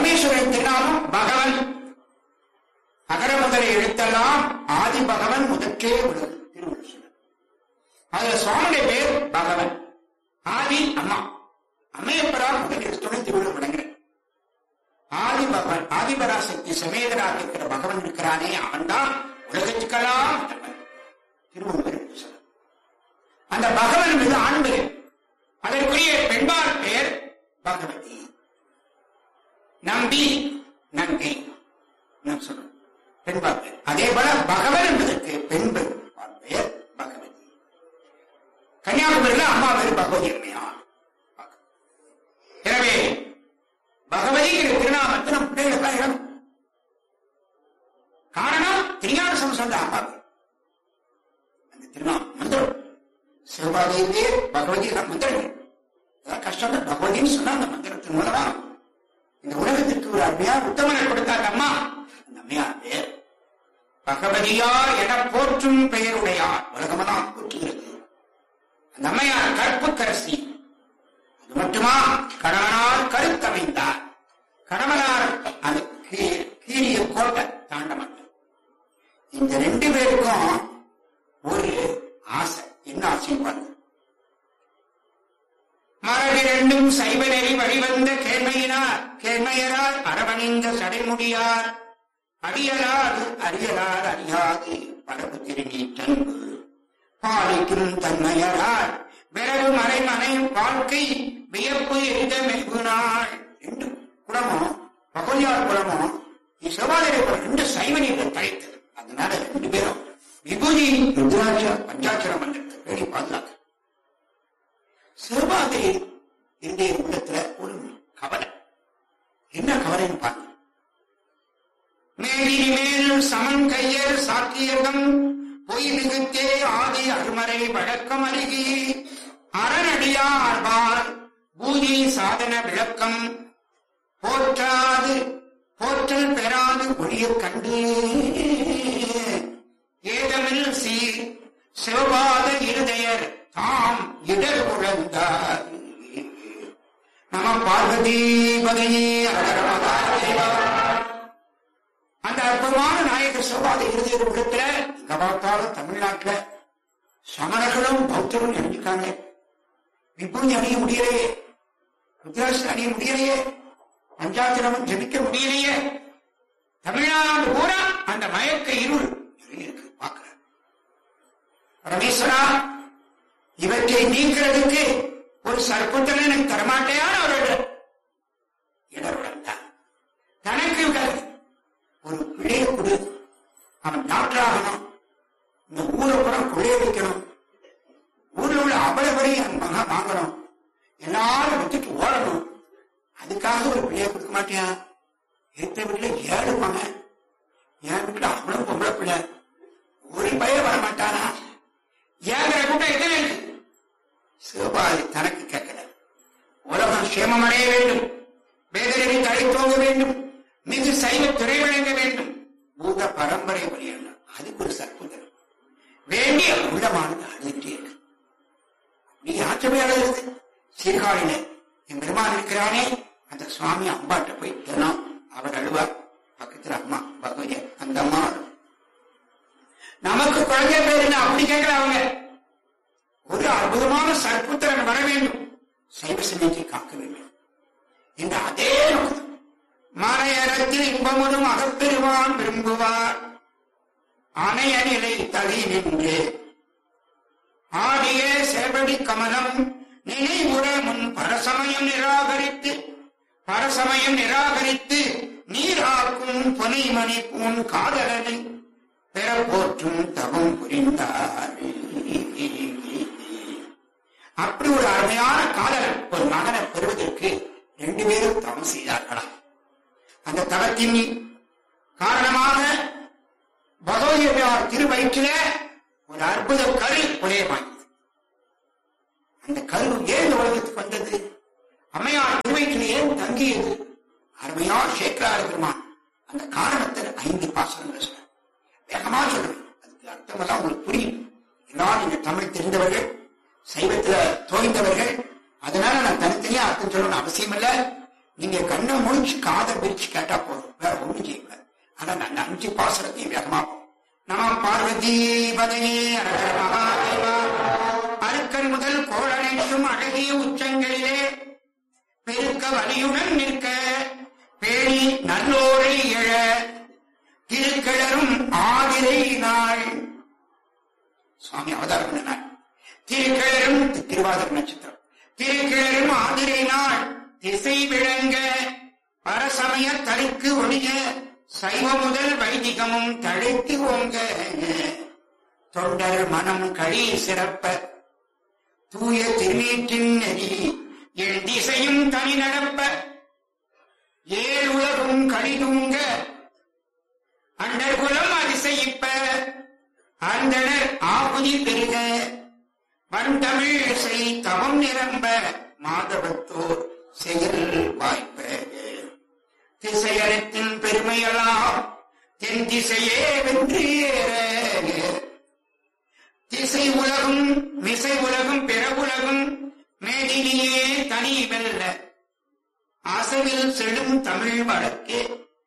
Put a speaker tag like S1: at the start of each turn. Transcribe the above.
S1: பரமேஸ்வரன் திருநாமம் பகவன் அகர முதலை எழுத்தெல்லாம் ஆதி பகவன் முதற்றே உலகு திருவள்ளுவர் சொல்றார். அதுல சுவாமியுடைய பேர் பகவன் ஆதி அம்மா அம்மையப்பரால் முதல் எழுத்துடன் திருவள்ளுவர் விளங்குறேன் ஆதி பகவன் ஆதிபராசக்தி சமேதராக இருக்கிற பகவன் இருக்கிறானே அவன் தான் உலகத்துக்கெல்லாம் முதல்வன். திருவள்ளுவர் என்று சொல்றார். அந்த பகவன் மீது ஆண்பு அதற்குரிய பெண்பால் பெயர் பகவதி நம்பி நங்கை நாம் சொல்றோம் பெண்பால் பெயர் அதே போல பகவன் என்பதற்கு பெண் பெண்பால் பெயர் பகவதி கன்னியாகுமரியில் அம்மா பேர் பகவதி அம்மையார் எனவே பகவதிங்கிற திருநாமத்தை நம் பிள்ளைகளுக்கு இடம் காரணம் திருஞான சம்சந்த அம்மா பேர் அந்த திருநாமம் மந்திரம் சிவபாதையிலே பகவதி எல்லாம் மந்திரங்கள் அதான் கஷ்டம் பகவதின்னு சொன்னா அந்த மந்திரத்தின் மூலமா இந்த உலகத்திற்கு ஒரு அம்மையார் உத்தமனை கொடுத்தார் அம்மா அந்த அம்மையார் பேர் பகவதியார் என போற்றும் பெயருடையார் உலகமெல்லாம் போற்றுகிறது அந்த அம்மையார் கற்புக்கரசி அது மட்டுமா கணவனார் கருத்தமைந்தார் கணவனார் அந்த கீ- கீழிய கோட்டை தாண்ட மாட்டார் இந்த ரெண்டு பேருக்கும் ஒரு ஆசை என்ன ஆசை பாருங்க மரபிரண்டும் சைவ நெறி வழிவந்த கேள்மையினார் கேள்மையரால் அரவணிந்த சடைமுடியார் அடியலாது அறியலார் அறியாது பரவு திருநீற்றன் பாலிக்கும் தன்மையரால் விரவு மறைமனை வாழ்க்கை வியப்பு எரித மெகுநாள் ரெண்டு குலமும் பகவதியார் குலமும் சிவாலய குலம் ரெண்டு சைவ நீர்கள் தழைத்தது அதனால ரெண்டு பேரும் விபூதி ருத்ராட்ச பஞ்சாட்சர மந்திரத்தை பேடி பாதுகாக்க சிவபாதிரி இன்றைய உள்ளத்துல ஒரு கவலை என்ன கவலைன்னு பாருங்க மேலினி மேல் சமன் கையர் சாக்கியகம் பொய் மிகுத்தே ஆதி அருமறை வழக்கம் அருகி அறநடியார்பார் பூஜை சாதன விளக்கம் போற்றாது போற்றல் பெறாது ஒழிய கண்டு ஏதமில் சீர் சிவபாத இருதயர் தாம் இடர் உழந்தார் நம பார்வதி பதையே அகரமதாதேவா அந்த அற்புதமான நாயகர் சிவபாத இருதயர் உள்ளத்துல எங்க பார்த்தாலும் தமிழ்நாட்டுல சமணர்களும் பௌத்தரும் நினைஞ்சுக்காங்க விபூதி அணிய முடியலையே ருத்ராட்சம் அணிய முடியலையே பஞ்சாத்திரமும் ஜெபிக்க முடியலையே தமிழ்நாடு பூரா அந்த மயக்க இருள் நிறைய இருக்கு பார்க்கிறேன் பரமேஸ்வரா இவற்றை நீக்கிறதுக்கு ஒரு சர்ப்பத்தனை எனக்கு தரமாட்டேயான அவரோட இடருடன் தான் தனக்கு விடாது ஒரு பிள்ளையை கொடு அவன் டாக்டர் ஆகணும் இந்த ஊரை பூரா கொள்ளையடிக்கணும் ஊர்ல உள்ள அபலவரையும் மகா வாங்கணும் எல்லாரும் விட்டுட்டு ஓடணும் அதுக்காக ஒரு பிள்ளைய கொடுக்க மாட்டியா எத்த வீட்டுல ஏழு மகன் என் வீட்டுல அவ்வளவு பொம்பளை பிள்ளை ஒரு பையன் வர மாட்டானா ஏங்கிற கூட்டம் எத்தனை இருக்கு சிவபாதி தனக்கு கேட்கல உலகம் சேமமடைய வேண்டும் வேதனை தடை தோங்க வேண்டும் மிகு சைவ துறை வழங்க வேண்டும் பூத பரம்பரை வழியணும் அதுக்கு ஒரு சற்புதம் வேண்டிய உள்ளமானது அழுதுட்டே இருக்கு நீ ஆச்சமே அழுகுது சீர்காழியில என் பெருமான் இருக்கிறானே அந்த சுவாமி அம்பாட்ட போய் தினம் அவர் அழுவார் பக்கத்துல அம்மா பகவதி அந்த அம்மா அழும். நமக்கு குழந்தை பேர் என்ன அப்படி கேட்கல அவங்க ஒரு அற்புதமான சற்புத்திரன் வர வேண்டும் சைவ சமயத்தை காக்க வேண்டும் இந்த அதே நோக்கம் மறையறத்தில் இன்பமுதும் அகப்பெருவான் விரும்புவார் அணைய நிலை தலை நின்று ஆடிய சேவடி கமலம் நினைவுற முன் பரசமயம் நிராகரித்து பரசமயம் நிராகரித்து நீராக்கும் பொனைமணி பூன் காதலனை பெற போற்றும் தவம் புரிந்தார் அப்படி ஒரு அருமையான காதலன் ஒரு மகனை பெறுவதற்கு ரெண்டு பேரும் தவம் செய்தார்களாம் அந்த தவத்தின் காரணமாக பகவதியார் திருவயிற்றில ஒரு அற்புத கரு உதயமாகியது அந்த கரு ஏன் இந்த உலகத்துக்கு வந்தது அம்மையார் திருவயிற்றில் ஏன் தங்கியது அருமையார் சேக்கரார் பெருமான் அந்த காரணத்தை ஐந்து பாசனங்கள் சொல்ற வேகமா சொல்றேன் அதுக்கு அர்த்தமெல்லாம் உங்களுக்கு புரியும் எல்லாரும் நீங்க தமிழ் தெரிந்தவர்கள் சைவத்துல தோய்ந்தவர்கள் அதனால நான் தனித்தனியா அர்த்தம் சொல்லணும்னு அவசியம் இல்ல நீங்க கண்ணை முடிச்சு காதை பிரிச்சு கேட்டா போதும் வேற ஒண்ணும் செய்யக்கூடாது ஆனா நான் அஞ்சு பாசுரத்தையும் வேகமா போகும் நம பார்வதி பதையே அரகர மகாதேவா அருக்கன் முதல் கோளனைக்கும் அழகிய உச்சங்களிலே பெருக்க வலியுடன் நிற்க பேணி நல்லோரை எழ திருக்கிழரும் ஆதிரை நாள் சுவாமி அவதாரம் பண்ண நாள் திருக்கிழரும் திருவாதிர நட்சத்திரம் திருக்கிழரும் ஆதிரை நாள் திசை விளங்க பரசமய தருக்கு ஒழிய சைவ முதல் வைதிகமும் தழைத்து ஓங்க தொண்டர் மனம் கழி சிறப்ப தூய திருநீற்றின் நெறி என் திசையும் தனி நடப்ப ஏழ் உலகும் கழிதுங்க அண்டர்குலம் அதிசயிப்ப அந்தனர் ஆகுதி பெருக வண்டமிழ் செய் தவம் நிரம்ப மாதவத்தோர் செயல் வாய்ப்ப திசையனத்தின் பெருமையெல்லாம் தென் திசையே வென்று ஏற திசை உலகும் மிசை உலகும் பிற உலகும் மேதினியே தனி வெல்ல அசவில் செழும் தமிழ் வழக்கே